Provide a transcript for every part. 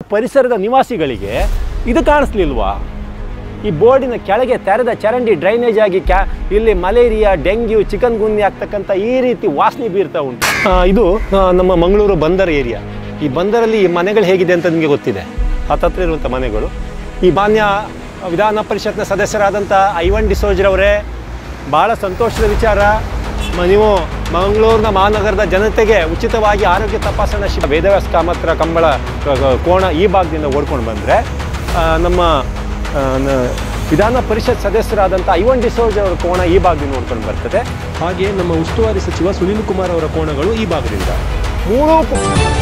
ಪರಿಸರದ ನಿವಾಸಿಗಳಿಗೆ ಇದು ಕಾಣಿಸ್ಲಿಲ್ವಾ ಈ ಬೋರ್ಡಿನ ಕೆಳಗೆ ತೆರೆದ ಚರಂಡಿ ಡ್ರೈನೇಜ್ ಆಗಿ ಕ್ಯಾ ಇಲ್ಲಿ ಮಲೇರಿಯಾ ಡೆಂಗ್ಯೂ ಚಿಕನ್ ಗುನ್ಯ ಆಗ್ತಕ್ಕಂಥ ಈ ರೀತಿ ವಾಸನೆ ಬೀರ್ತಾ ಉಂಟು ಆ, ಇದು ಆ, ನಮ್ಮ ಮಂಗಳೂರು ಬಂದರ್ ಏರಿಯಾ ಈ ಬಂದರಲ್ಲಿ ಈ ಮನೆಗಳು ಹೇಗಿದೆ ಅಂತ ನಿಮಗೆ ಗೊತ್ತಿದೆ ಹತ್ತತ್ರ ಇರುವಂಥ ಮನೆಗಳು ಈ ಮಾನ್ಯ ವಿಧಾನ ಪರಿಷತ್ನ ಸದಸ್ಯರಾದಂಥ ಐವನ್ ಡಿಸೋಜ್ರವರೇ ಭಾಳ ಸಂತೋಷದ ವಿಚಾರ ಮ- ನೀವು ಮಂಗಳೂರಿನ ಮಹಾನಗರದ ಜನತೆಗೆ ಉಚಿತವಾಗಿ ಆರೋಗ್ಯ ತಪಾಸಣಾ ಶಿಬಿರ ವೇದವ್ಯಾಸ ಕಾಮತ್ರ ಕಂಬಳ ಕ- ಕ- ಕೋಣ ಈ ಭಾಗದಿಂದ ಓಡ್ಕೊಂಡು ಬಂದರೆ ನಮ್ಮ ಆ, ನ- ವಿಧಾನ ಪರಿಷತ್ ಸದಸ್ಯರಾದಂಥ ಐವನ್ ಡಿಸೋಜ್ ಅವರ ಕೋಣ ಈ ಭಾಗದಿಂದ ನೋಡ್ಕೊಂಡು ಬರ್ತದೆ ಹಾಗೆ ನಮ್ಮ ಉಸ್ತುವಾರಿ ಸಚಿವ ಸುನೀಲ್ ಕುಮಾರ್ ಅವರ ಕೋಣಗಳು ಈ ಭಾಗದಿಂದ ಮೂರು ಕು-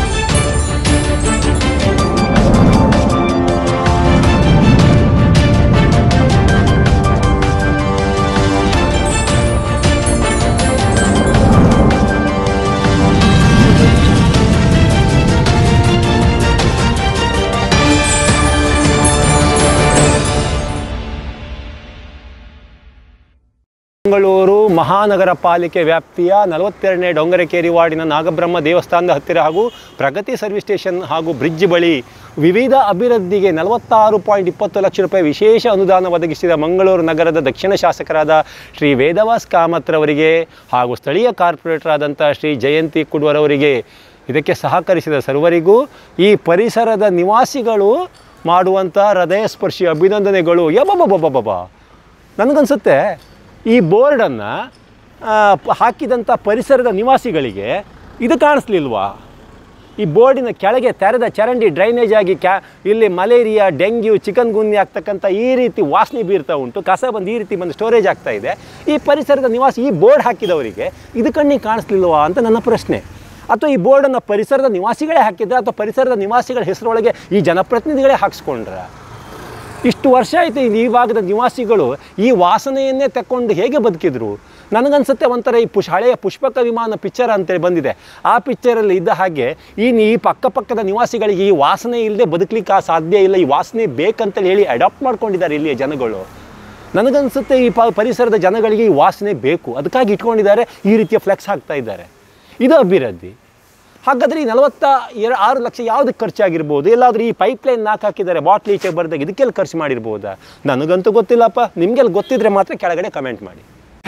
ಮಂಗಳೂರು ಮಹಾನಗರ ಪಾಲಿಕೆ ವ್ಯಾಪ್ತಿಯ ನಲವತ್ತೆರಡನೇ ಡೊಂಗರಕೇರಿ ವಾರ್ಡಿನ ನಾಗಬ್ರಹ್ಮ ದೇವಸ್ಥಾನದ ಹತ್ತಿರ ಹಾಗೂ ಪ್ರಗತಿ ಸರ್ವಿಸ್ ಸ್ಟೇಷನ್ ಹಾಗೂ ಬ್ರಿಡ್ಜ್ ಬಳಿ ವಿವಿಧ ಅಭಿವೃದ್ಧಿಗೆ ನಲವತ್ತಾರು ಪಾಯಿಂಟ್ ಇಪ್ಪತ್ತು ಲಕ್ಷ ರೂಪಾಯಿ ವಿಶೇಷ ಅನುದಾನ ಒದಗಿಸಿದ ಮಂಗಳೂರು ನಗರದ ದಕ್ಷಿಣ ಶಾಸಕರಾದ ಶ್ರೀ ವೇದವಾಸ್ ಕಾಮತ್ರವರಿಗೆ ಹಾಗೂ ಸ್ಥಳೀಯ ಕಾರ್ಪೊರೇಟರ್ ಆದಂಥ ಶ್ರೀ ಜಯಂತಿ ಕುಡ್ವರವರಿಗೆ ಇದಕ್ಕೆ ಸಹಕರಿಸಿದ ಸರ್ವರಿಗೂ ಈ ಪರಿಸರದ ನಿವಾಸಿಗಳು ಮಾಡುವಂಥ ಹೃದಯಸ್ಪರ್ಶಿ ಅಭಿನಂದನೆಗಳು ಯಬಬಬಬಬ ನನಗನ್ಸುತ್ತೆ ಈ ಬೋರ್ಡನ್ನು ಹಾಕಿದಂಥ ಪರಿಸರದ ನಿವಾಸಿಗಳಿಗೆ ಇದು ಕಾಣಿಸ್ಲಿಲ್ವಾ ಈ ಬೋರ್ಡಿನ ಕೆಳಗೆ ತೆರೆದ ಚರಂಡಿ ಡ್ರೈನೇಜ್ ಆಗಿ ಕ್ಯಾ ಇಲ್ಲಿ ಮಲೇರಿಯಾ ಡೆಂಗ್ಯೂ ಚಿಕನ್ ಗುನ್ಯ ಆಗ್ತಕ್ಕಂಥ ಈ ರೀತಿ ವಾಸನೆ ಬೀರ್ತಾ ಉಂಟು ಕಸ ಬಂದು ಈ ರೀತಿ ಬಂದು ಸ್ಟೋರೇಜ್ ಆಗ್ತಾ ಇದೆ ಈ ಪರಿಸರದ ನಿವಾಸಿ ಈ ಬೋರ್ಡ್ ಹಾಕಿದವರಿಗೆ ಇದು ಕಣ್ಣಿಗೆ ಕಾಣಿಸ್ಲಿಲ್ವಾ ಅಂತ ನನ್ನ ಪ್ರಶ್ನೆ ಅಥವಾ ಈ ಬೋರ್ಡನ್ನು ಪರಿಸರದ ನಿವಾಸಿಗಳೇ ಹಾಕಿದ್ರೆ ಅಥವಾ ಪರಿಸರದ ನಿವಾಸಿಗಳ ಹೆಸರೊಳಗೆ ಈ ಜನಪ್ರತಿನಿಧಿಗಳೇ ಹಾಕ್ಸ್ಕೊಂಡ್ರ ಇಷ್ಟು ವರ್ಷ ಆಯಿತು ಈ ಭಾಗದ ನಿವಾಸಿಗಳು ಈ ವಾಸನೆಯನ್ನೇ ತಕ್ಕೊಂಡು ಹೇಗೆ ಬದುಕಿದ್ರು ನನಗನ್ಸುತ್ತೆ ಒಂಥರ ಈ ಪುಷ್ ಹಳೆಯ ಪುಷ್ಪಕ ವಿಮಾನ ಪಿಕ್ಚರ್ ಅಂತೇಳಿ ಬಂದಿದೆ ಆ ಪಿಕ್ಚರಲ್ಲಿ ಇದ್ದ ಹಾಗೆ ಈ ಈ ಪಕ್ಕಪಕ್ಕದ ನಿವಾಸಿಗಳಿಗೆ ಈ ವಾಸನೆ ಇಲ್ಲದೆ ಬದುಕಲಿಕ್ಕೆ ಸಾಧ್ಯ ಇಲ್ಲ ಈ ವಾಸನೆ ಬೇಕಂತೇಳಿ ಹೇಳಿ ಅಡಾಪ್ಟ್ ಮಾಡ್ಕೊಂಡಿದ್ದಾರೆ ಇಲ್ಲಿಯ ಜನಗಳು ನನಗನ್ಸುತ್ತೆ ಈ ಪ ಪರಿಸರದ ಜನಗಳಿಗೆ ಈ ವಾಸನೆ ಬೇಕು ಅದಕ್ಕಾಗಿ ಇಟ್ಕೊಂಡಿದ್ದಾರೆ ಈ ರೀತಿಯ ಫ್ಲೆಕ್ಸ್ ಹಾಕ್ತಾ ಇದ್ದಾರೆ ಇದು ಅಭಿವೃದ್ಧಿ ಹಾಗಾದರೆ ಈ ನಲವತ್ತ ಎರ ಆರು ಲಕ್ಷ ಯಾವುದಕ್ಕೆ ಖರ್ಚಾಗಿರ್ಬೋದು ಎಲ್ಲಾದರೂ ಈ ಪೈಪ್ಲೈನ್ ನಾಲ್ಕು ಹಾಕಿದ್ದಾರೆ ಬಾಟ್ಲಿ ಈಚೆ ಬರ್ದಾಗ ಇದಕ್ಕೆಲ್ಲ ಖರ್ಚು ಮಾಡಿರ್ಬೋದಾ ನನಗಂತೂ ಗೊತ್ತಿಲ್ಲಪ್ಪ ನಿಮಗೆಲ್ಲ ಗೊತ್ತಿದ್ರೆ ಮಾತ್ರ ಕೆಳಗಡೆ ಕಮೆಂಟ್ ಮಾಡಿ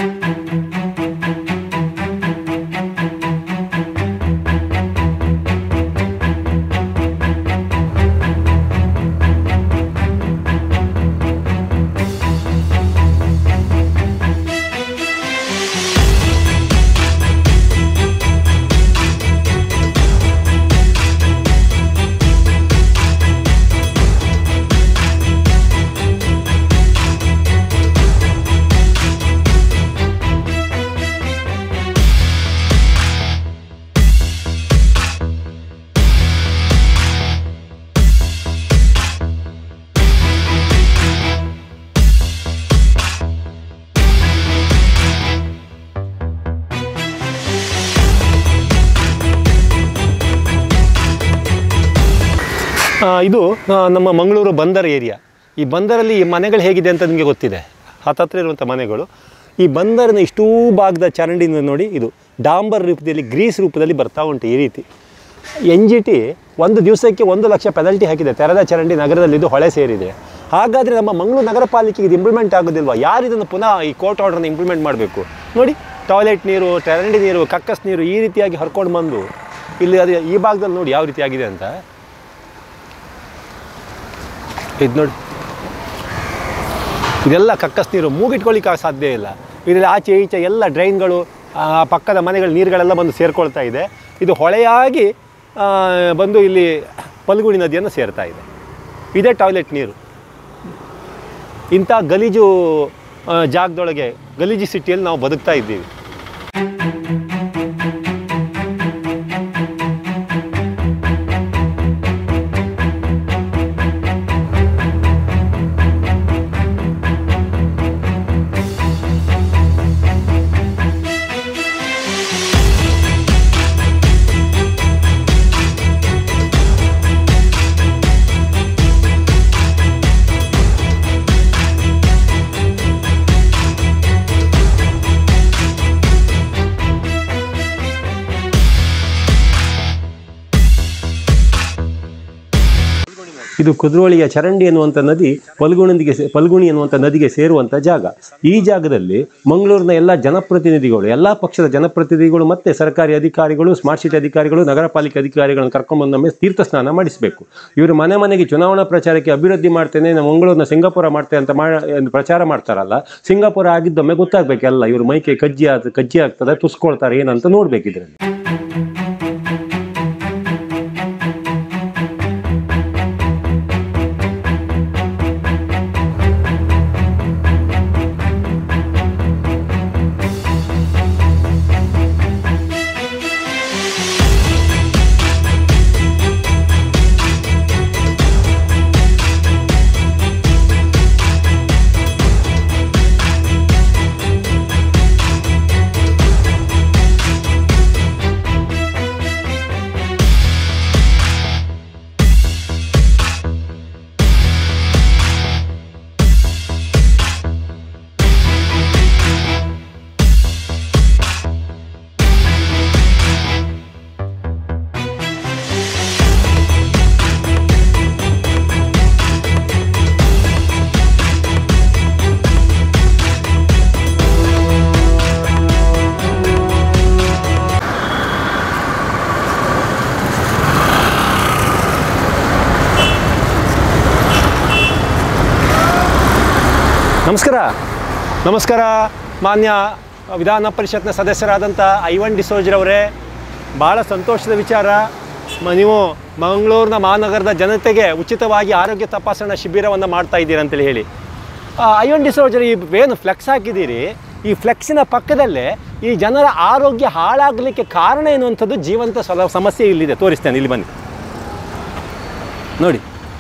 ಆ, ಇದು ಆ, ನಮ್ಮ ಮಂಗಳೂರು ಬಂದರ್ ಏರಿಯಾ ಈ ಬಂದರಲ್ಲಿ ಈ ಮನೆಗಳು ಹೇಗಿದೆ ಅಂತ ನಿಮಗೆ ಗೊತ್ತಿದೆ ಹತ್ತತ್ರ ಇರುವಂಥ ಮನೆಗಳು ಈ ಬಂದರಿನ ಇಷ್ಟೂ ಭಾಗದ ಚರಂಡಿನ ನೋಡಿ ಇದು ಡಾಂಬರ್ ರೂಪದಲ್ಲಿ ಗ್ರೀಸ್ ರೂಪದಲ್ಲಿ ಬರ್ತಾ ಉಂಟು ಈ ರೀತಿ ಎನ್ ಜಿ ಟಿ ಒಂದು ದಿವಸಕ್ಕೆ ಒಂದು ಲಕ್ಷ ಪೆನಲ್ಟಿ ಹಾಕಿದೆ ತೆರೆದ ಚರಂಡಿ ನಗರದಲ್ಲಿದ್ದು ಹೊಳೆ ಸೇರಿದೆ ಹಾಗಾದರೆ ನಮ್ಮ ಮಂಗಳೂರು ನಗರ ಪಾಲಿಕೆಗೆ ಇದು ಇಂಪ್ಲಿಮೆಂಟ್ ಆಗೋದಿಲ್ವಾ ಯಾರು ಇದನ್ನು ಪುನಃ ಈ ಕೋರ್ಟ್ ಆರ್ಡರ್ನ ಇಂಪ್ಲಿಮೆಂಟ್ ಮಾಡಬೇಕು ನೋಡಿ ಟಾಯ್ಲೆಟ್ ನೀರು ಚರಂಡಿ ನೀರು ಕಕ್ಕಸ್ ನೀರು ಈ ರೀತಿಯಾಗಿ ಹರ್ಕೊಂಡು ಬಂದು ಇಲ್ಲಿ ಅದು ಈ ಭಾಗದಲ್ಲಿ ನೋಡಿ ಯಾವ ರೀತಿ ಆಗಿದೆ ಅಂತ ಇದು ನೋಡಿ ಇದೆಲ್ಲ ಕಕ್ಕಸ್ ನೀರು ಮೂಗಿಟ್ಕೊಳ್ಳಿಕ್ಕೆ ಸಾಧ್ಯ ಇಲ್ಲ ಇದರಲ್ಲಿ ಆಚೆ ಈಚೆ ಎಲ್ಲ ಡ್ರೈನ್ಗಳು ಆ, ಪಕ್ಕದ ಮನೆಗಳ ನೀರುಗಳೆಲ್ಲ ಬಂದು ಸೇರ್ಕೊಳ್ತಾ ಇದೆ ಇದು ಹೊಳೆಯಾಗಿ ಆ, ಬಂದು ಇಲ್ಲಿ ಪಲ್ಗುಡಿ ನದಿಯನ್ನು ಸೇರ್ತಾ ಇದೆ ಇದೇ ಟಾಯ್ಲೆಟ್ ನೀರು ಇಂಥ ಗಲೀಜು ಆ, ಜಾಗದೊಳಗೆ ಗಲೀಜು ಸಿಟಿಯಲ್ಲಿ ನಾವು ಬದುಕ್ತಾ ಇದ್ದೀವಿ ಇದು ಕುದ್ರೋಳಿಯ ಚರಂಡಿ ಎನ್ನುವಂಥ ನದಿ ಪಲ್ಗುಣಿಗೆ ಪಲ್ಗುಣಿ ಎನ್ನುವಂಥ ನದಿಗೆ ಸೇರುವಂಥ ಜಾಗ ಈ ಜಾಗದಲ್ಲಿ ಮಂಗಳೂರಿನ ಎಲ್ಲ ಜನಪ್ರತಿನಿಧಿಗಳು ಎಲ್ಲ ಪಕ್ಷದ ಜನಪ್ರತಿನಿಧಿಗಳು ಮತ್ತೆ ಸರ್ಕಾರಿ ಅಧಿಕಾರಿಗಳು ಸ್ಮಾರ್ಟ್ ಸಿಟಿ ಅಧಿಕಾರಿಗಳು ನಗರ ಪಾಲಿಕೆ ಅಧಿಕಾರಿಗಳನ್ನು ಕರ್ಕೊಂಡ್ಬಂದು ನಮಗೆ ತೀರ್ಥ ಸ್ನಾನ ಮಾಡಿಸಬೇಕು ಇವರು ಮನೆ ಮನೆಗೆ ಚುನಾವಣಾ ಪ್ರಚಾರಕ್ಕೆ ಅಭಿವೃದ್ಧಿ ಮಾಡ್ತೇನೆ ನಾನು ಮಂಗಳೂರಿನ ಸಿಂಗಾಪುರ ಮಾಡ್ತೇನೆ ಅಂತ ಮಾ ಎಂದು ಪ್ರಚಾರ ಮಾಡ್ತಾರಲ್ಲ ಸಿಂಗಾಪುರ ಆಗಿದ್ದೊಮ್ಮೆ ಗೊತ್ತಾಗಬೇಕಲ್ಲ ಇವರು ಮೈಕೆ ಕಜ್ಜಿ ಆದ ಕಜ್ಜಿ ಆಗ್ತದೆ ತುಸ್ಕೊಳ್ತಾರೆ ಏನಂತ ನೋಡ್ಬೇಕು ಇದರಲ್ಲಿ ನಮಸ್ಕಾರ ನಮಸ್ಕಾರ ಮಾನ್ಯ ವಿಧಾನ ಪರಿಷತ್ನ ಸದಸ್ಯರಾದಂಥ ಐವನ್ ಡಿಸೋಜ್ರವರೇ ಭಾಳ ಸಂತೋಷದ ವಿಚಾರ ಮ- ನೀವು ಮಂಗಳೂರಿನ ಮಹಾನಗರದ ಜನತೆಗೆ ಉಚಿತವಾಗಿ ಆರೋಗ್ಯ ತಪಾಸಣಾ ಶಿಬಿರವನ್ನು ಮಾಡ್ತಾ ಇದ್ದೀರಿ ಅಂತೇಳಿ ಹೇಳಿ ಆ, ಐವನ್ ಡಿಸೋಜರ್ ಈ ಏನು ಫ್ಲೆಕ್ಸ್ ಹಾಕಿದ್ದೀರಿ ಈ ಫ್ಲೆಕ್ಸಿನ ಪಕ್ಕದಲ್ಲೇ ಈ ಜನರ ಆರೋಗ್ಯ ಹಾಳಾಗಲಿಕ್ಕೆ ಕಾರಣ ಎನ್ನುವಂಥದ್ದು ಜೀವಂತ ಸಲ ಸಮಸ್ಯೆ ಇಲ್ಲಿದೆ ತೋರಿಸ್ತೇನೆ ಇಲ್ಲಿ ಬನ್ನಿ ನೋಡಿ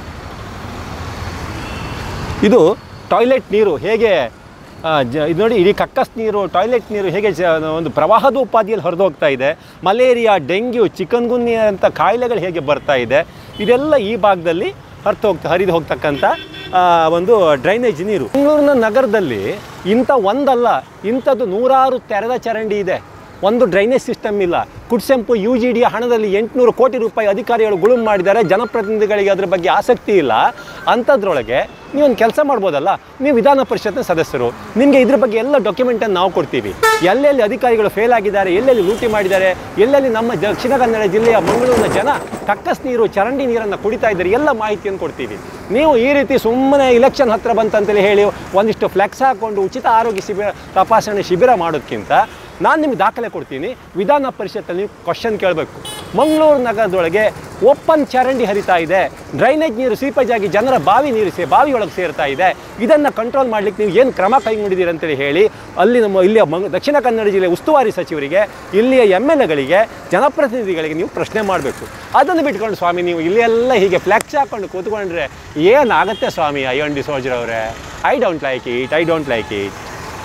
ಇದು ಟಾಯ್ಲೆಟ್ ನೀರು ಹೇಗೆ ಆ, ಜ ಇದು ನೋಡಿ ಇಡೀ ಕಕ್ಕಸ್ ನೀರು ಟಾಯ್ಲೆಟ್ ನೀರು ಹೇಗೆ ಜ ಒಂದು ಪ್ರವಾಹದ ಉಪಾದಿಯಲ್ಲಿ ಹರಿದು ಹೋಗ್ತಾ ಇದೆ ಮಲೇರಿಯಾ ಡೆಂಗ್ಯೂ ಚಿಕನ್ ಗುನ್ಯ ಅಂತ ಕಾಯಿಲೆಗಳು ಹೇಗೆ ಬರ್ತಾ ಇದೆ ಇದೆಲ್ಲ ಈ ಭಾಗದಲ್ಲಿ ಹರಿದು ಹೋಗ್ತಾ ಹರಿದು ಹೋಗ್ತಕ್ಕಂಥ ಆ, ಒಂದು ಡ್ರೈನೇಜ್ ನೀರು ಬೆಂಗಳೂರಿನ ನಗರದಲ್ಲಿ ಇಂಥ ಒಂದಲ್ಲ ಇಂಥದ್ದು ನೂರಾರು ತೆರೆದ ಚರಂಡಿ ಇದೆ ಒಂದು ಡ್ರೈನೇಜ್ ಸಿಸ್ಟಮ್ ಇಲ್ಲ ಕುಡ್ಸೆಂಪು ಯು ಜಿ ಡಿಯ ಹಣದಲ್ಲಿ ಎಂಟುನೂರು ಕೋಟಿ ರೂಪಾಯಿ ಅಧಿಕಾರಿಗಳು ಗುಳುಂ ಮಾಡಿದ್ದಾರೆ ಜನಪ್ರತಿನಿಧಿಗಳಿಗೆ ಅದ್ರ ಬಗ್ಗೆ ಆಸಕ್ತಿ ಇಲ್ಲ ಅಂಥದ್ರೊಳಗೆ ನೀವೊಂದು ಕೆಲಸ ಮಾಡ್ಬೋದಲ್ಲ ನೀವು ವಿಧಾನ ಪರಿಷತ್ನ ಸದಸ್ಯರು ನಿಮಗೆ ಇದ್ರ ಬಗ್ಗೆ ಎಲ್ಲ ಡಾಕ್ಯುಮೆಂಟನ್ನು ನಾವು ಕೊಡ್ತೀವಿ ಎಲ್ಲೆಲ್ಲಿ ಅಧಿಕಾರಿಗಳು ಫೇಲ್ ಆಗಿದ್ದಾರೆ ಎಲ್ಲೆಲ್ಲಿ ಲೂಟಿ ಮಾಡಿದ್ದಾರೆ ಎಲ್ಲೆಲ್ಲಿ ನಮ್ಮ ದಕ್ಷಿಣ ಕನ್ನಡ ಜಿಲ್ಲೆಯ ಮಂಗಳೂರಿನ ಜನ ಕಕ್ಕಸ್ ನೀರು ಚರಂಡಿ ನೀರನ್ನು ಕುಡಿತಾ ಇದ್ದಾರೆ ಎಲ್ಲ ಮಾಹಿತಿಯನ್ನು ಕೊಡ್ತೀವಿ ನೀವು ಈ ರೀತಿ ಸುಮ್ಮನೆ ಇಲೆಕ್ಷನ್ ಹತ್ರ ಬಂತಂತೇಳಿ ಹೇಳಿ ಒಂದಿಷ್ಟು ಫ್ಲೆಕ್ಸ್ ಹಾಕ್ಕೊಂಡು ಉಚಿತ ಆರೋಗ್ಯ ಶಿಬಿರ ತಪಾಸಣೆ ಶಿಬಿರ ಮಾಡೋದಕ್ಕಿಂತ ನಾನು ನಿಮ್ಗೆ ದಾಖಲೆ ಕೊಡ್ತೀನಿ ವಿಧಾನ ಪರಿಷತ್ತಲ್ಲಿ ನೀವು ಕ್ವಶನ್ ಕೇಳಬೇಕು ಮಂಗಳೂರು ನಗರದೊಳಗೆ ಓಪನ್ ಚರಂಡಿ ಹರಿತಾ ಇದೆ ಡ್ರೈನೇಜ್ ನೀರು ಸೀಪೇಜ್ ಆಗಿ ಜನರ ಬಾವಿ ನೀರು ಸೇ ಬಾವಿಯೊಳಗೆ ಸೇರ್ತಾ ಇದೆ ಇದನ್ನು ಕಂಟ್ರೋಲ್ ಮಾಡ್ಲಿಕ್ಕೆ ನೀವು ಏನು ಕ್ರಮ ಕೈಗೊಂಡಿದ್ದೀರಿ ಅಂತೇಳಿ ಹೇಳಿ ಅಲ್ಲಿ ನಮ್ಮ ಇಲ್ಲಿಯ ಮಂಗ ದಕ್ಷಿಣ ಕನ್ನಡ ಜಿಲ್ಲೆ ಉಸ್ತುವಾರಿ ಸಚಿವರಿಗೆ ಇಲ್ಲಿಯ ಎಮ್ ಎಲ್ ಎಗಳಿಗೆ ಜನಪ್ರತಿನಿಧಿಗಳಿಗೆ ನೀವು ಪ್ರಶ್ನೆ ಮಾಡಬೇಕು ಅದನ್ನು ಬಿಟ್ಕೊಂಡು ಸ್ವಾಮಿ ನೀವು ಇಲ್ಲಿ ಎಲ್ಲ ಹೀಗೆ ಫ್ಲೆಕ್ಸ್ ಹಾಕೊಂಡು ಕೂತ್ಕೊಂಡ್ರೆ ಏನಾಗುತ್ತೆ ಸ್ವಾಮಿ ಅಯ್ಯನ್ ಡಿಸೋಜರ್ ಅವರೇ I don't like it I don't like it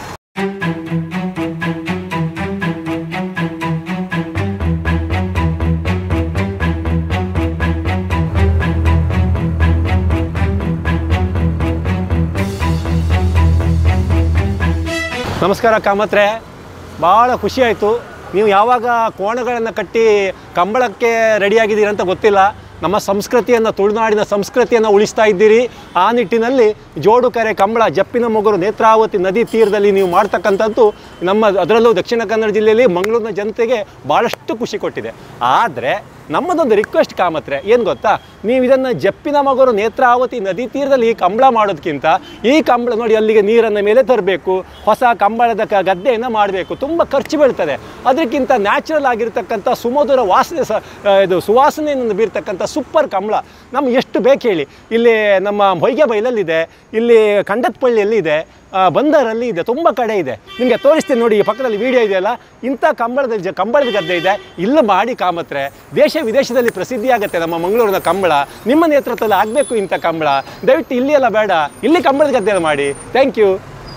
ನಮಸ್ಕಾರ ಕಾಮತ್ರೆ ಭಾಳ ಖುಷಿ ಆಯಿತು ನೀವು ಯಾವಾಗ ಕೋಣಗಳನ್ನು ಕಟ್ಟಿ ಕಂಬಳಕ್ಕೆ ರೆಡಿಯಾಗಿದ್ದೀರಿ ಅಂತ ಗೊತ್ತಿಲ್ಲ ನಮ್ಮ ಸಂಸ್ಕೃತಿಯನ್ನು ತುಳುನಾಡಿನ ಸಂಸ್ಕೃತಿಯನ್ನು ಉಳಿಸ್ತಾ ಇದ್ದೀರಿ ಆ ನಿಟ್ಟಿನಲ್ಲಿ ಜೋಡು ಕರೆ ಕಂಬಳ ಜಪ್ಪಿನ ಮೊಗರು ನೇತ್ರಾವತಿ ನದಿ ತೀರದಲ್ಲಿ ನೀವು ಮಾಡ್ತಕ್ಕಂಥದ್ದು ನಮ್ಮ ಅದರಲ್ಲೂ ದಕ್ಷಿಣ ಕನ್ನಡ ಜಿಲ್ಲೆಯಲ್ಲಿ ಮಂಗಳೂರಿನ ಜನತೆಗೆ ಭಾಳಷ್ಟು ಖುಷಿ ಕೊಟ್ಟಿದೆ ಆದರೆ ನಮ್ಮದೊಂದು ರಿಕ್ವೆಸ್ಟ್ ಕಾಮತ್ರೆ ಏನು ಗೊತ್ತಾ ನೀವು ಇದನ್ನು ಜಪ್ಪಿನ ಮಗರು ನೇತ್ರಾವತಿ ನದಿ ತೀರದಲ್ಲಿ ಈ ಕಂಬಳ ಮಾಡೋದಕ್ಕಿಂತ ಈ ಕಂಬಳ ನೋಡಿ ಅಲ್ಲಿಗೆ ನೀರನ್ನು ಮೇಲೆ ತರಬೇಕು ಹೊಸ ಕಂಬಳದ ಕ ಗದ್ದೆಯನ್ನು ಮಾಡಬೇಕು ತುಂಬ ಖರ್ಚು ಬೀಳ್ತದೆ ಅದಕ್ಕಿಂತ ನ್ಯಾಚುರಲ್ ಆಗಿರ್ತಕ್ಕಂಥ ಸುಮಧುರ ವಾಸನೆ ಸ ಆ, ಇದು ಸುವಾಸನೆಯನ್ನು ಬೀರ್ತಕ್ಕಂಥ ಸೂಪರ್ ಕಂಬಳ ನಮ್ಗೆ ಎಷ್ಟು ಬೇಕು ಹೇಳಿ ಇಲ್ಲಿ ನಮ್ಮ ಹೊಯ್ಗೆ ಬೈಲಲ್ಲಿದೆ ಇಲ್ಲಿ ಕಂಡತ್ಪಳ್ಳಿಯಲ್ಲಿ ಇದೆ ಆ, ಬಂದರಲ್ಲಿ ಇದೆ ತುಂಬ ಕಡೆ ಇದೆ ನಿಮಗೆ ತೋರಿಸ್ತೀನಿ ನೋಡಿ ಈ ಪಕ್ಕದಲ್ಲಿ ವಿಡಿಯೋ ಇದೆಯಲ್ಲ ಇಂಥ ಕಂಬಳದ ಜ ಕಂಬಳದ ಗದ್ದೆ ಇದೆ ಇಲ್ಲಿ ಮಾಡಿ ಕಾಮತ್ರೆ ದೇಶ ವಿದೇಶದಲ್ಲಿ ಪ್ರಸಿದ್ಧಿ ಆಗುತ್ತೆ ನಮ್ಮ ಮಂಗಳೂರಿನ ಕಂಬಳ ನಿಮ್ಮ ನೇತೃತ್ವದಲ್ಲಿ ಆಗಬೇಕು ಇಂಥ ಕಂಬಳ ದಯವಿಟ್ಟು ಇಲ್ಲಿ ಎಲ್ಲ ಬೇಡ ಇಲ್ಲಿ ಕಂಬಳದ ಗದ್ದೆಯಲ್ಲಿ ಮಾಡಿ ಥ್ಯಾಂಕ್ ಯು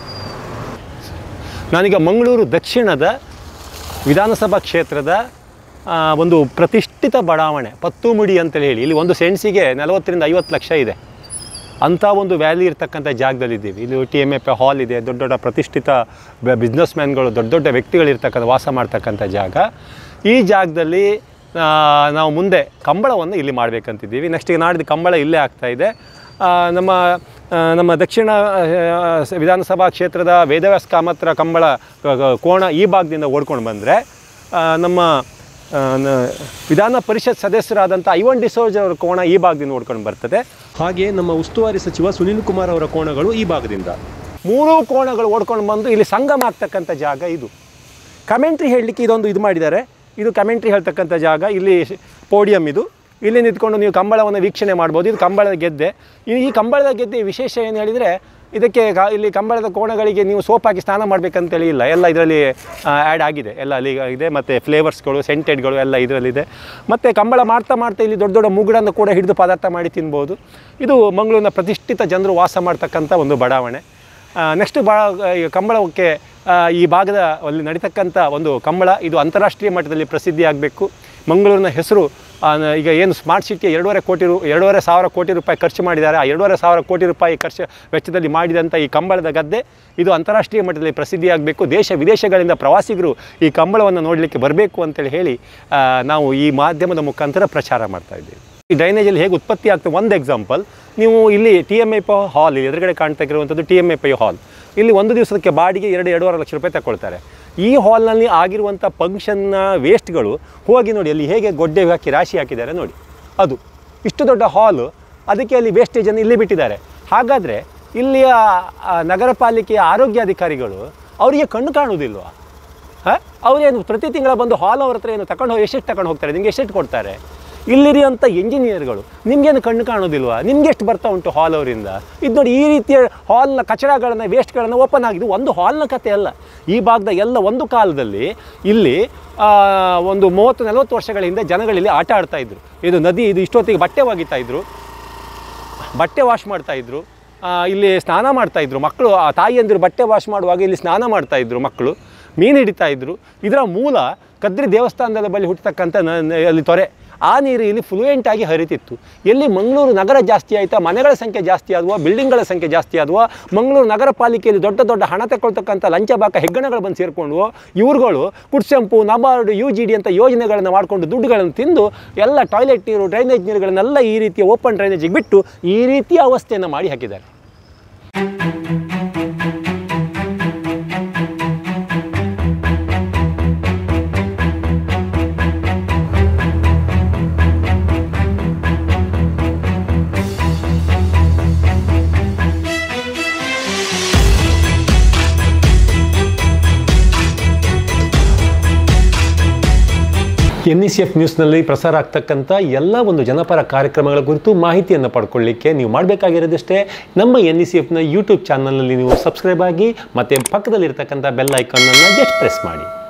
ನಾನೀಗ ಮಂಗಳೂರು ದಕ್ಷಿಣದ ವಿಧಾನಸಭಾ ಕ್ಷೇತ್ರದ ಆ, ಒಂದು ಪ್ರತಿಷ್ಠಿತ ಬಡಾವಣೆ ಪತ್ತುಮುಡಿ ಅಂತೇಳಿ ಹೇಳಿ ಇಲ್ಲಿ ಒಂದು ಸೆಣಸಿಗೆ ನಲವತ್ತರಿಂದ ಐವತ್ತು ಲಕ್ಷ ಇದೆ ಅಂಥ ಒಂದು ವ್ಯಾಲಿ ಇರ್ತಕ್ಕಂಥ ಜಾಗದಲ್ಲಿದ್ದೀವಿ ಇಲ್ಲಿ ಟಿ ಎಮ್ ಎಫ್ ಹಾಲ್ ಇದೆ ದೊಡ್ಡ ದೊಡ್ಡ ಪ್ರತಿಷ್ಠಿತ ಬಿಸ್ನೆಸ್ ಮ್ಯಾನ್ಗಳು ದೊಡ್ಡ ದೊಡ್ಡ ವ್ಯಕ್ತಿಗಳಿರ್ತಕ್ಕಂಥ ವಾಸ ಮಾಡ್ತಕ್ಕಂಥ ಜಾಗ ಈ ಜಾಗದಲ್ಲಿ ಆ, ನಾವು ಮುಂದೆ ಕಂಬಳವನ್ನು ಇಲ್ಲಿ ಮಾಡಬೇಕಂತಿದ್ದೀವಿ ನೆಕ್ಸ್ಟ್ ಈಗ ನಾಡಿದ್ದು ಕಂಬಳ ಇಲ್ಲೇ ಆಗ್ತಾ ಇದೆ ಆ, ನಮ್ಮ ಆ, ನಮ್ಮ ದಕ್ಷಿಣ ಆ, ಸ- ವಿಧಾನಸಭಾ ಕ್ಷೇತ್ರದ ವೇದವ್ಯಾಸ ಕಾಮತ್ರ ಕಂಬಳ ಕ- ಕ- ಕೋಣ ಈ ಭಾಗದಿಂದ ಓಡ್ಕೊಂಡು ಬಂದರೆ ನಮ್ಮ ಆ, ನ- ವಿಧಾನ ಪರಿಷತ್ ಸದಸ್ಯರಾದಂಥ ಐವನ್ ಡಿಸೋಜ್ ಅವರ ಕೋಣ ಈ ಭಾಗದಿಂದ ಓಡ್ಕೊಂಡು ಬರ್ತದೆ ಹಾಗೆ ನಮ್ಮ ಉಸ್ತುವಾರಿ ಸಚಿವ ಸುನೀಲ್ ಕುಮಾರ್ ಅವರ ಕೋಣಗಳು ಈ ಭಾಗದಿಂದ ಮೂರೂ ಕೋಣಗಳು ಓಡ್ಕೊಂಡು ಬಂದು ಇಲ್ಲಿ ಸಂಗಮ ಆಗ್ತಕ್ಕಂಥ ಜಾಗ ಇದು ಕಮೆಂಟ್ರಿ ಹೇಳಲಿಕ್ಕೆ ಇದೊಂದು ಇದು ಮಾಡಿದ್ದಾರೆ ಇದು ಕಮೆಂಟ್ರಿ ಹೇಳ್ತಕ್ಕಂಥ ಜಾಗ ಇಲ್ಲಿ ಪೋಡಿಯಂ ಇದು ಇಲ್ಲಿ ನಿಂತ್ಕೊಂಡು ನೀವು ಕಂಬಳವನ್ನು ವೀಕ್ಷಣೆ ಮಾಡ್ಬೋದು ಇದು ಕಂಬಳದ ಗೆದ್ದೆ ಈ ಈ ಕಂಬಳದ ಗೆದ್ದೆ ವಿಶೇಷ ಏನು ಹೇಳಿದರೆ ಇದಕ್ಕೆ ಕ- ಇಲ್ಲಿ ಕಂಬಳದ ಕೋಣಗಳಿಗೆ ನೀವು ಸೋಪ್ ಹಾಕಿ ಸ್ನಾನ ಮಾಡಬೇಕಂತೇಳಿ ಇಲ್ಲ ಎಲ್ಲ ಇದರಲ್ಲಿ ಆ್ಯಡ್ ಆಗಿದೆ ಎಲ್ಲ ಅಲ್ಲಿ ಇದೆ ಮತ್ತು ಫ್ಲೇವರ್ಸ್ಗಳು ಸೆಂಟೆಡ್ಗಳು ಎಲ್ಲ ಇದರಲ್ಲಿದೆ ಮತ್ತು ಕಂಬಳ ಮಾಡ್ತಾ ಮಾಡ್ತಾ ಇಲ್ಲಿ ದೊಡ್ಡ ದೊಡ್ಡ ಮುಗುಡನ್ನು ಕೂಡ ಹಿಡಿದು ಪದಾರ್ಥ ಮಾಡಿ ತಿನ್ಬೋದು ಇದು ಮಂಗಳೂರಿನ ಪ್ರತಿಷ್ಠಿತ ಜನರು ವಾಸ ಮಾಡ್ತಕ್ಕಂಥ ಒಂದು ಬಡಾವಣೆ ನೆಕ್ಸ್ಟ್ ಬಾ ಈ ಕಂಬಳಕ್ಕೆ ಆ, ಈ ಭಾಗದ ಅಲ್ಲಿ ನಡೀತಕ್ಕಂಥ ಒಂದು ಕಂಬಳ ಇದು ಅಂತಾರಾಷ್ಟ್ರೀಯ ಮಟ್ಟದಲ್ಲಿ ಪ್ರಸಿದ್ಧಿ ಆಗಬೇಕು ಮಂಗಳೂರಿನ ಹೆಸರು ಆ, ನ- ಈಗ ಏನು ಸ್ಮಾರ್ಟ್ ಸಿಟಿ ಎರಡೂವರೆ ಕೋಟಿ ರು ಎರಡೂವರೆ ಸಾವಿರ ಕೋಟಿ ರೂಪಾಯಿ ಖರ್ಚು ಮಾಡಿದ್ದಾರೆ ಆ ಎರಡೂವರೆ ಸಾವಿರ ಕೋಟಿ ರೂಪಾಯಿ ಖರ್ಚು ವೆಚ್ಚದಲ್ಲಿ ಮಾಡಿದಂಥ ಈ ಕಂಬಳದ ಗದ್ದೆ ಇದು ಅಂತಾರಾಷ್ಟ್ರೀಯ ಮಟ್ಟದಲ್ಲಿ ಪ್ರಸಿದ್ಧಿ ಆಗಬೇಕು ದೇಶ ವಿದೇಶಗಳಿಂದ ಪ್ರವಾಸಿಗರು ಈ ಕಂಬಳವನ್ನು ನೋಡಲಿಕ್ಕೆ ಬರಬೇಕು ಅಂತೇಳಿ ಹೇಳಿ ಆ, ನಾವು ಈ ಮಾಧ್ಯಮದ ಮುಖಾಂತರ ಪ್ರಚಾರ ಮಾಡ್ತಾ ಇದ್ದೀವಿ ಈ ಡ್ರೈನೇಜಲ್ಲಿ ಹೇಗೆ ಉತ್ಪತ್ತಿ ಆಗ್ತದೆ ಒಂದು ಎಕ್ಸಾಂಪಲ್ ನೀವು ಇಲ್ಲಿ T M I P hall ಎದುರುಗಡೆ ಕಾಣ್ತಾ ಇರುವಂಥದ್ದು T M I P hall ಇಲ್ಲಿ ಒಂದು ದಿವಸಕ್ಕೆ ಬಾಡಿಗೆ ಎರಡು ಎರಡೂವರೆ ಲಕ್ಷ ರೂಪಾಯಿ ತಗೊಳ್ತಾರೆ ಈ ಹಾಲ್ನಲ್ಲಿ ಆಗಿರುವಂಥ ಫಂಕ್ಷನ್ನ ವೇಸ್ಟ್ಗಳು ಹೋಗಿ ನೋಡಿ ಅಲ್ಲಿ ಹೇಗೆ ಗೊಡ್ಡೆ ಹಾಕಿ ರಾಶಿ ಹಾಕಿದ್ದಾರೆ ನೋಡಿ ಅದು ಇಷ್ಟು ದೊಡ್ಡ ಹಾಲು ಅದಕ್ಕೆ ಅಲ್ಲಿ ವೇಸ್ಟೇಜನ್ನು ಇಲ್ಲಿ ಬಿಟ್ಟಿದ್ದಾರೆ ಹಾಗಾದರೆ ಇಲ್ಲಿಯ ಆ, ನಗರ ಪಾಲಿಕೆಯ ಆರೋಗ್ಯಾಧಿಕಾರಿಗಳು ಅವರಿಗೆ ಕಣ್ಣು ಕಾಣುವುದಿಲ್ವಾ ಹಾಂ ಅವರೇನು ಪ್ರತಿ ತಿಂಗಳ ಬಂದು ಹಾಲ್ ಅವ್ರ ಹತ್ರ ಏನು ತಗೊಂಡು ಹೋಗಿ ಎಷ್ಟೆಷ್ಟು ತಗೊಂಡು ಹೋಗ್ತಾರೆ ನಿಮ್ಗೆ ಎಷ್ಟೆಷ್ಟು ಕೊಡ್ತಾರೆ ಇಲ್ಲಿರುವಂಥ ಎಂಜಿನಿಯರ್ಗಳು ನಿಮಗೇನು ಕಣ್ಣು ಕಾಣೋದಿಲ್ವಾ ನಿಮ್ಗೆ ಎಷ್ಟು ಬರ್ತಾ ಉಂಟು ಹಾಲ್ ಅವರಿಂದ ಇದು ನೋಡಿ ಈ ರೀತಿಯ ಹಾಲ್ನ ಕಚಡಗಳನ್ನು ವೇಸ್ಟ್ಗಳನ್ನು ಓಪನ್ ಆಗಿದೆ ಒಂದು ಹಾಲ್ನ ಕತೆ ಅಲ್ಲ ಈ ಭಾಗದ ಎಲ್ಲ ಒಂದು ಕಾಲದಲ್ಲಿ ಇಲ್ಲಿ ಆ, ಒಂದು ಮೂವತ್ತು ನಲವತ್ತು ವರ್ಷಗಳ ಹಿಂದೆ ಜನಗಳಿಲ್ಲಿ ಆಟ ಆಡ್ತಾ ಇದ್ರು ಇದು ನದಿ ಇದು ಇಷ್ಟೊತ್ತಿಗೆ ಬಟ್ಟೆ ಒಗಿತಾ ಇದ್ರು ಬಟ್ಟೆ ವಾಶ್ ಮಾಡ್ತಾ ಇದ್ರು ಆ, ಇಲ್ಲಿ ಸ್ನಾನ ಮಾಡ್ತಾ ಇದ್ರು ಮಕ್ಕಳು ಆ ತಾಯಿಯಂದಿರು ಬಟ್ಟೆ ವಾಶ್ ಮಾಡುವಾಗ ಇಲ್ಲಿ ಸ್ನಾನ ಮಾಡ್ತಾ ಇದ್ರು ಮಕ್ಕಳು ಮೀನು ಹಿಡಿತಾ ಇದ್ರು ಇದರ ಮೂಲ ಕದ್ರಿ ದೇವಸ್ಥಾನದ ಬಳಿ ಹುಟ್ಟತಕ್ಕಂಥ ನ- ನ- ಅಲ್ಲಿ ತೊರೆ ಆ ನೀರು ಇಲ್ಲಿ ಫ್ಲೂಯೆಂಟ್ ಆಗಿ ಹರಿತಿತ್ತು ಎಲ್ಲಿ ಮಂಗಳೂರು ನಗರ ಜಾಸ್ತಿ ಆಯಿತಾ ಮನೆಗಳ ಸಂಖ್ಯೆ ಜಾಸ್ತಿ ಆದುವ ಬಿಲ್ಡಿಂಗ್ಗಳ ಸಂಖ್ಯೆ ಜಾಸ್ತಿ ಆದುವ ಮಂಗಳೂರು ನಗರ ಪಾಲಿಕೆಯಲ್ಲಿ ದೊಡ್ಡ ದೊಡ್ಡ ಹಣ ತಗೊಳ್ತಕ್ಕಂಥ ಲಂಚ ಬಾಕ ಹೆಗ್ಗಣಗಳು ಬಂದು ಸೇರಿಕೊಂಡು ಇವ್ರುಗಳು ಕುಡ್ಸೆಂಪು ನಬಾರ್ಡು ಯು ಜಿ ಡಿ ಅಂತ ಯೋಜನೆಗಳನ್ನು ಮಾಡಿಕೊಂಡು ದುಡ್ಡುಗಳನ್ನು ತಿಂದು ಎಲ್ಲ ಟಾಯ್ಲೆಟ್ ನೀರು ಡ್ರೈನೇಜ್ ನೀರುಗಳನ್ನೆಲ್ಲ ಈ ರೀತಿಯ ಓಪನ್ ಡ್ರೈನೇಜಿಗೆ ಬಿಟ್ಟು ಈ ರೀತಿಯ ಅವಸ್ಥೆಯನ್ನು ಮಾಡಿ ಹಾಕಿದ್ದಾರೆ ಎನ್ ಇ ಸಿ ಎಫ್ ನ್ಯೂಸ್ನಲ್ಲಿ ಪ್ರಸಾರ ಆಗ್ತಕ್ಕಂಥ ಎಲ್ಲ ಒಂದು ಜನಪರ ಕಾರ್ಯಕ್ರಮಗಳ ಕುರಿತು ಮಾಹಿತಿಯನ್ನು ಪಡ್ಕೊಳ್ಳಿಕ್ಕೆ ನೀವು ಮಾಡಬೇಕಾಗಿರೋದಷ್ಟೇ ನಮ್ಮ ಎನ್ ಇ ಸಿ ಎಫ್ನ ಯೂಟ್ಯೂಬ್ ಚಾನಲ್ನಲ್ಲಿ ನೀವು ಸಬ್ಸ್ಕ್ರೈಬ್ ಆಗಿ ಮತ್ತು ಪಕ್ಕದಲ್ಲಿರ್ತಕ್ಕಂಥ ಬೆಲ್ ಐಕಾನನ್ನು ಜಸ್ಟ್ ಪ್ರೆಸ್ ಮಾಡಿ